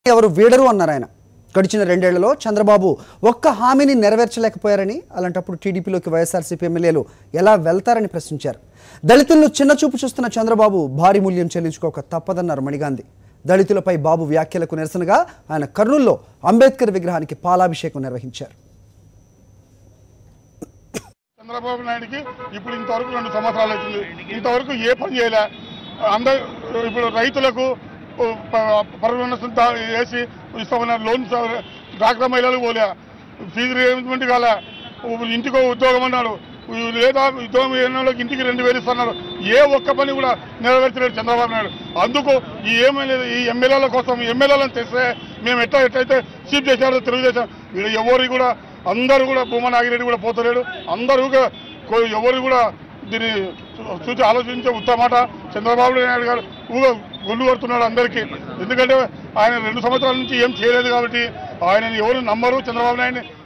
ఎవరు వీడరు అన్నారు ఆయన గడిచిన రెండేళ్లలో చంద్రబాబు ఒక్క హామీని నెరవేర్చలేకపోయారని అలాంటప్పుడు టీడీపీలోకి వైఎస్ఆర్సీపీ ఎమ్మెల్యేలు ఎలా వెళ్తారని ప్రశ్నించారు దళితులను చిన్నచూపు చూస్తున్న చంద్రబాబు భారీ మూల్యం చెల్లించుకోక తప్పదన్నారు మణిగాంధీ దళితులపై బాబు వ్యాఖ్యలకు నిరసనగా ఆయన కర్నూల్లో అంబేద్కర్ విగ్రహానికి పాలాభిషేకం నిర్వహించారు చంద్రబాబు నాయుడుకి ఇప్పుడు ఇంతవరకు రెండు సంవత్సరాలు అవుతుంది ఇంతవరకు ఏ పని చేయలే అందరు ఇప్పుడు రైతులకు పర్మనెన్స్ వేసి ఇస్తామన్న లోన్స్ డాక్టర్ మహిళలు పోలే ఫీజు రియంబర్స్మెంట్ కాల ఇంటికో ఉద్యోగం అన్నాడు లేదా ఉద్యోగం అయిన వాళ్ళకి ఇంటికి రెండు వేలు ఇస్తున్నారు ఏ ఒక్క పని కూడా నెరవేర్చలేడు చంద్రబాబు నాయుడు అందుకు ఈ ఎమ్మెల్యే ఈ ఎమ్మెల్యేల కోసం ఎమ్మెల్యేలను తెస్తే మేము ఎట్లా ఎట్లయితే చీఫ్ చేశారో తెలుగుదేశం వీళ్ళు ఎవరు కూడా అందరూ కూడా భూమా నాగిరెడ్డి కూడా పోతలేడు అందరూ కూడా కో- ఎవరు కూడా దీన్ని చూ- చూసి ఆలోచించే ఉత్తమాట చంద్రబాబు నాయుడు గారు ఊగ గుళ్ళు కొడుతున్నాడు అందరికీ ఎందుకంటే ఆయన రెండు సంవత్సరాల నుంచి ఏం చేయలేదు కాబట్టి ఆయన ఎవరు నమ్మరు చంద్రబాబు నాయుడిని